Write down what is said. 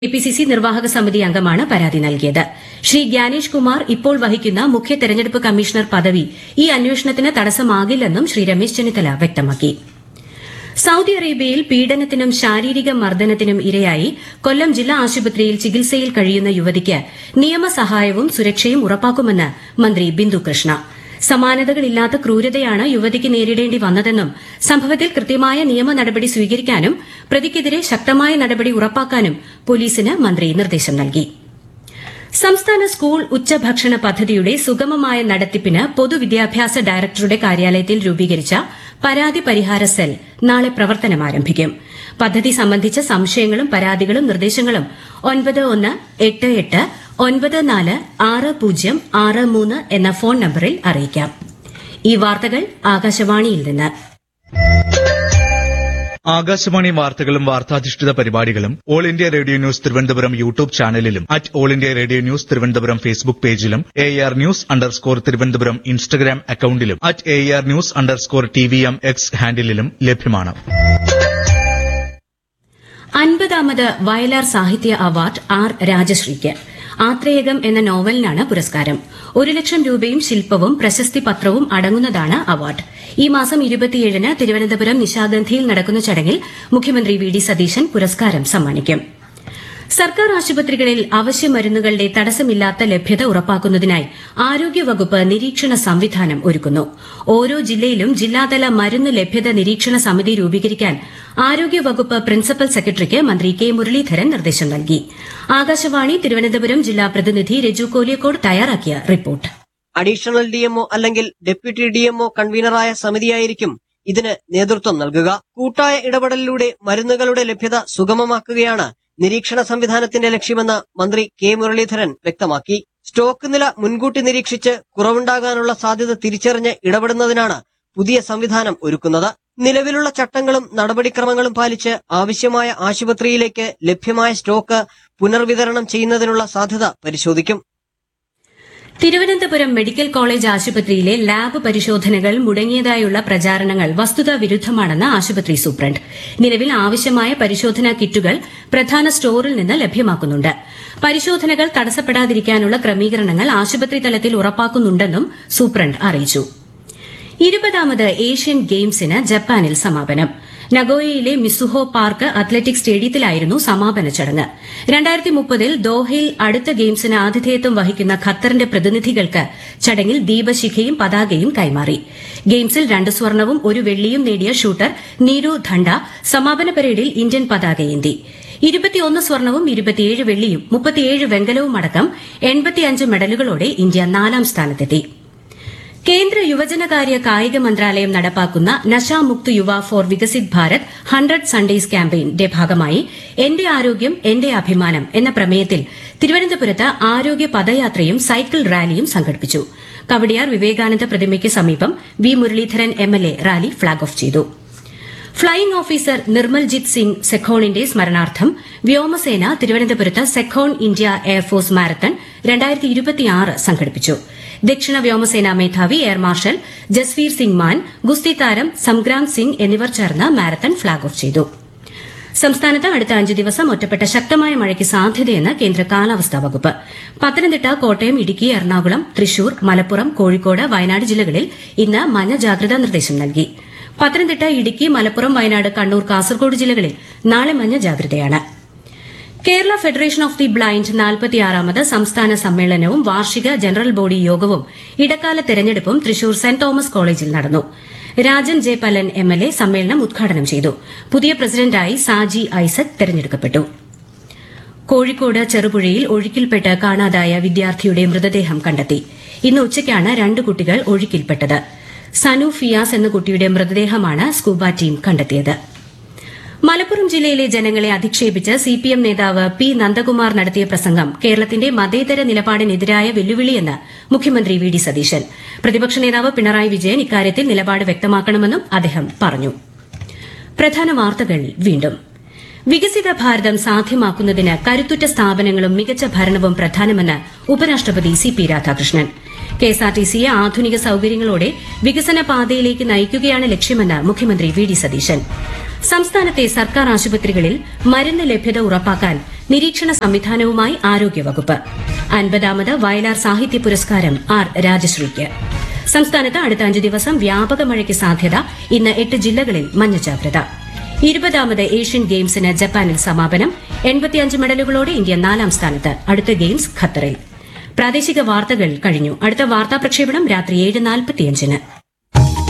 എപിസിസി നിർവാഹക സമിതി അംഗമാണ് പരാതി നൽകിയത് ശ്രീ ഗ്യാനേഷ് കുമാർ ഇപ്പോൾ വഹിക്കുന്ന മുഖ്യ തെരഞ്ഞെടുപ്പ് കമ്മീഷണർ പദവി ഈ അന്വേഷണത്തിന് തടസ്സമാകില്ലെന്നും ശ്രീ രമേശ് ചെന്നിത്തല വ്യക്തമാക്കി സൌദി അറേബ്യയിൽ പീഡനത്തിനും ശാരീരിക മർദ്ദനത്തിനും ഇരയായി കൊല്ലം ജില്ലാ ആശുപത്രിയിൽ ചികിത്സയിൽ കഴിയുന്ന യുവതിക്ക് നിയമസഹായവും സുരക്ഷയും ഉറപ്പാക്കുമെന്ന് മന്ത്രി ബിന്ദു കൃഷ്ണ സമാനതകളില്ലാത്ത ക്രൂരതയാണ് യുവതിക്ക് നേരിടേണ്ടി വന്നതെന്നും സംഭവത്തിൽ കൃത്യമായ നിയമ നടപടി സ്വീകരിക്കാനും പ്രതിക്കെതിരെ ശക്തമായ നടപടി ഉറപ്പാക്കാനും പോലീസിന് മന്ത്രി നിർദ്ദേശം നൽകി സംസ്ഥാന സ്കൂൾ ഉച്ചഭക്ഷണ പദ്ധതിയുടെ സുഗമമായ നടത്തിപ്പിന് പൊതുവിദ്യാഭ്യാസ ഡയറക്ടറുടെ കാര്യാലയത്തിൽ രൂപീകരിച്ച പരാതി പരിഹാര സെൽ നാളെ പ്രവർത്തനം ആരംഭിക്കും പദ്ധതി സംബന്ധിച്ച സംശയങ്ങളും പരാതികളും നിർദ്ദേശങ്ങളും ഒൻപത് ഒന്ന് എട്ട് എട്ട് ഒൻപത് നാല് ആറ് പൂജ്യം ആറ് മൂന്ന് എന്ന ഫോൺ നമ്പറിൽ അറിയിക്കാം ഈ വാർത്തകൾ ആകാശവാണിയിൽ നിന്ന് ആകാശവാണി വാർത്തകളും വാർത്താധിഷ്ഠിത പരിപാടികളും all India radio news Thiruvananthapuram YouTube ചാനലിലും at all India radio news Thiruvananthapuram Facebook പേജിലും A R news underscore Thiruvananthapuram Instagram അക്കൌണ്ടിലും at A R news underscore T V M X ഹാൻഡിലും ലഭ്യമാണ് അൻപതാമത് വയലാർ സാഹിത്യ അവാർഡ് ആർ രാജശ്രീക്ക് ആത്രേയകം എന്ന നോവലിനാണ് പുരസ്കാരം ഒരു ലക്ഷം രൂപയും ശില്പവും പ്രശസ്തി പത്രവും അടങ്ങുന്നതാണ് അവാർഡ് ഈ മാസം ഇരുപത്തിയേഴിന് തിരുവനന്തപുരം നിശാഗന്ധിയിൽ നടക്കുന്ന ചടങ്ങിൽ മുഖ്യമന്ത്രി വി ഡി സതീശൻ പുരസ്കാരം സമ്മാനിക്കും സർക്കാർ ആശുപത്രികളിൽ അവശ്യ മരുന്നുകളുടെ തടസ്സമില്ലാത്ത ലഭ്യത ഉറപ്പാക്കുന്നതിനായി ആരോഗ്യവകുപ്പ് നിരീക്ഷണ സംവിധാനം ഒരുക്കുന്നു ഓരോ ജില്ലയിലും ജില്ലാതല മരുന്ന് ലഭ്യത നിരീക്ഷണ സമിതി രൂപീകരിക്കാൻ ആരോഗ്യവകുപ്പ് പ്രിൻസിപ്പൽ സെക്രട്ടറിക്ക് മന്ത്രി കെ മുരളീധരൻ നിർദ്ദേശം നൽകി ആകാശവാണി തിരുവനന്തപുരം ജില്ലാ പ്രതിനിധി രജു കോലിയക്കോട് തയ്യാറാക്കിയ റിപ്പോർട്ട് അഡീഷണൽ ഡിഎംഒ അല്ലെങ്കിൽ ഡെപ്യൂട്ടി ഡിഎംഒ കൺവീനറായ സമിതിയായിരിക്കും ഇതിന് നേതൃത്വം നൽകുക കൂട്ടായ ഇടപെടലിലൂടെ മരുന്നുകളുടെ ലഭ്യത സുഗമമാക്കുകയാണ് നിരീക്ഷണ സംവിധാനത്തിന്റെ ലക്ഷ്യമെന്ന് മന്ത്രി കെ മുരളീധരൻ വ്യക്തമാക്കി സ്റ്റോക്ക് നില മുൻകൂട്ടി നിരീക്ഷിച്ച് കുറവുണ്ടാകാനുള്ള സാധ്യത തിരിച്ചറിഞ്ഞ് ഇടപെടുന്നതിനാണ് പുതിയ സംവിധാനം ഒരുക്കുന്നത് നിലവിലുള്ള ചട്ടങ്ങളും നടപടിക്രമങ്ങളും പാലിച്ച് ആവശ്യമായ ആശുപത്രിയിലേക്ക് ലഭ്യമായ സ്റ്റോക്ക് പുനർവിതരണം ചെയ്യുന്നതിനുള്ള സാധ്യത പരിശോധിക്കും തിരുവനന്തപുരം മെഡിക്കൽ കോളേജ് ആശുപത്രിയിലെ ലാബ് പരിശോധനകൾ മുടങ്ങിയതായുള്ള പ്രചാരണങ്ങൾ വസ്തുതാ വിരുദ്ധമാണെന്ന് ആശുപത്രി സൂപ്രണ്ട് നിലവിൽ ആവശ്യമായ പരിശോധനാ കിറ്റുകൾ പ്രധാന സ്റ്റോറിൽ നിന്ന് ലഭ്യമാക്കുന്നുണ്ട് പരിശോധനകൾ തടസ്സപ്പെടാതിരിക്കാനുള്ള ക്രമീകരണങ്ങൾ ആശുപത്രി തലത്തിൽ ഉറപ്പാക്കുന്നുണ്ടെന്നും സൂപ്രണ്ട് അറിയിച്ചു ഇരുപതാമത് ഏഷ്യൻ ഗെയിംസിന് ജപ്പാനിൽ സമാപനം നഗോയയിലെ മിസുഹോ പാർക്ക് അത്ലറ്റിക് സ്റ്റേഡിയത്തിലായിരുന്നു സമാപന ചടങ്ങ് രണ്ടായിരത്തി മുപ്പതിൽ ദോഹയിൽ അടുത്ത ഗെയിംസിന് ആതിഥേയത്വം വഹിക്കുന്ന ഖത്തറിന്റെ പ്രതിനിധികൾക്ക് ചടങ്ങിൽ ദീപശിഖയും പതാകയും കൈമാറി ഗെയിംസിൽ രണ്ട് സ്വർണവും ഒരു വെള്ളിയും നേടിയ ഷൂട്ടർ നീരു ധണ്ട സമാപന പരേഡിൽ ഇന്ത്യൻ പതാകയേന്തി ഇരുപത്തിയൊന്ന് സ്വർണവും ഇരുപത്തിയേഴ് വെള്ളിയും മുപ്പത്തിയേഴ് വെങ്കലവും അടക്കം എൺപത്തിയഞ്ച് മെഡലുകളോടെ ഇന്ത്യ നാലാം സ്ഥാനത്തെത്തി കേന്ദ്ര യുവജനകാര്യ കായിക മന്ത്രാലയം നടപ്പാക്കുന്ന Nashamukt Yuva for Viksit Bharat hundred Sundays ക്യാമ്പയിന്റെ ഭാഗമായി എന്റെ ആരോഗ്യം എന്റെ അഭിമാനം എന്ന പ്രമേയത്തിൽ തിരുവനന്തപുരത്ത് ആരോഗ്യ പദയാത്രയും സൈക്കിൾ റാലിയും സംഘടിപ്പിച്ചു കവടിയാർ വിവേകാനന്ദ പ്രതിമയ്ക്ക് സമീപം V Muraleedharan MLA rally flag off ചെയ്തു ഫ്ളൈയിംഗ് ഓഫീസർ നിർമ്മൽജിത് സിംഗ് സെഖോണിന്റെ സ്മരണാർത്ഥം വ്യോമസേന തിരുവനന്തപുരത്ത് സെഖോൺ ഇന്ത്യ എയർഫോഴ്സ് മാരത്തൺ സംഘടിപ്പിച്ചു ദക്ഷിണ വ്യോമസേനാ മേധാവി എയർ മാർഷൽ ജസ്വീർ സിംഗ് മാൻ ഗുസ്തി താരം സംഗ്രാം സിംഗ് എന്നിവർ ചേർന്ന് മാരത്തൺ ഫ്ളാഗ് ഓഫ് ചെയ്തു സംസ്ഥാനത്ത് അടുത്ത അഞ്ച് ദിവസം ഒറ്റപ്പെട്ട ശക്തമായ മഴയ്ക്ക് സാധ്യതയെന്ന് കേന്ദ്ര കാലാവസ്ഥാ വകുപ്പ് പത്തനംതിട്ട കോട്ടയം ഇടുക്കി എറണാകുളം തൃശൂർ മലപ്പുറം കോഴിക്കോട് വയനാട് ജില്ലകളിൽ ഇന്ന് മഞ്ഞ ജാഗ്രതാ നിർദ്ദേശം നൽകി പത്തനംതിട്ട ഇടുക്കി മലപ്പുറം വയനാട് കണ്ണൂർ കാസർഗോഡ് ജില്ലകളിൽ നാളെ മഞ്ഞ ജാഗ്രതയാണ് Kerala federation of the blind നാൽപ്പത്തിയാറാമത് സംസ്ഥാന സമ്മേളനവും വാർഷിക ജനറൽ ബോഡി യോഗവും ഇടക്കാല തെരഞ്ഞെടുപ്പും തൃശൂർ സെന്റ് തോമസ് കോളേജിൽ നടന്നു രാജൻ ജെ പല്ലൻ എംഎൽഎ സമ്മേളനം ഉദ്ഘാടനം ചെയ്തു പുതിയ പ്രസിഡന്റായി സാജി ഐസക് തെരഞ്ഞെടുക്കപ്പെട്ടു കോഴിക്കോട് ചെറുപുഴയിൽ ഒഴുക്കിൽപ്പെട്ട് കാണാതായ വിദ്യാർത്ഥിയുടെ മൃതദേഹം കണ്ടെത്തി ഇന്ന് ഉച്ചയ്ക്കാണ് രണ്ട് കുട്ടികൾ ഒഴുക്കിൽപ്പെട്ടത് സനു ഫിയാസ് എന്ന കുട്ടിയുടെ മൃതദേഹമാണ് സ്കൂബ ടീം കണ്ടെത്തിയത് മലപ്പുറം ജില്ലയിലെ ജനങ്ങളെ അധിക്ഷേപിച്ച് സിപിഎം നേതാവ് പി നന്ദകുമാർ നടത്തിയ പ്രസംഗം കേരളത്തിന്റെ മതേതര നിലപാടിനെതിരായ വെല്ലുവിളിയെന്ന് മുഖ്യമന്ത്രി വി ഡി സതീശൻ പ്രതിപക്ഷ നേതാവ് പിണറായി വിജയൻ ഇക്കാര്യത്തിൽ നിലപാട് വ്യക്തമാക്കണമെന്നും അദ്ദേഹം പറഞ്ഞു പ്രധാന വാർത്തകൾ വീണ്ടും വികസിത ഭാരതം സാധ്യമാക്കുന്നതിന് കരുത്തുറ്റ സ്ഥാപനങ്ങളും മികച്ച ഭരണവും പ്രധാനമെന്ന് ഉപരാഷ്ട്രപതി സി പി രാധാകൃഷ്ണൻ കെഎസ്ആർടിസിയെ ആധുനിക സൌകര്യങ്ങളോടെ വികസന പാതയിലേക്ക് നയിക്കുകയാണ് ലക്ഷ്യമെന്ന് മുഖ്യമന്ത്രി വി ഡി സതീശൻ സംസ്ഥാനത്തെ സർക്കാർ ആശുപത്രികളിൽ മരുന്ന് ലഭ്യത ഉറപ്പാക്കാൻ നിരീക്ഷണ സംവിധാനവുമായി ആരോഗ്യവകുപ്പ് അൻപതാമത് വയലാർ സാഹിത്യ പുരസ്കാരം ആർ രാജശ്രീക്ക് സംസ്ഥാനത്ത് അടുത്ത അഞ്ച് ദിവസം വ്യാപക മഴയ്ക്ക് സാധ്യത ഇന്ന് എട്ട് ജില്ലകളിൽ മഞ്ഞ ജാഗ്രത ഇരുപതാമത് ഏഷ്യൻ ഗെയിംസിന് ജപ്പാനിൽ സമാപനം എൺപത്തിയഞ്ച് മെഡലുകളോടെ ഇന്ത്യ നാലാം സ്ഥാനത്ത് അടുത്ത ഗെയിംസ് ഖത്തറിൽ പ്രാദേശിക വാർത്തകൾ കഴിഞ്ഞു അടുത്ത വാർത്താ പ്രക്ഷേപണം രാത്രി ഏഴ് നാൽപ്പത്തിയഞ്ചിന്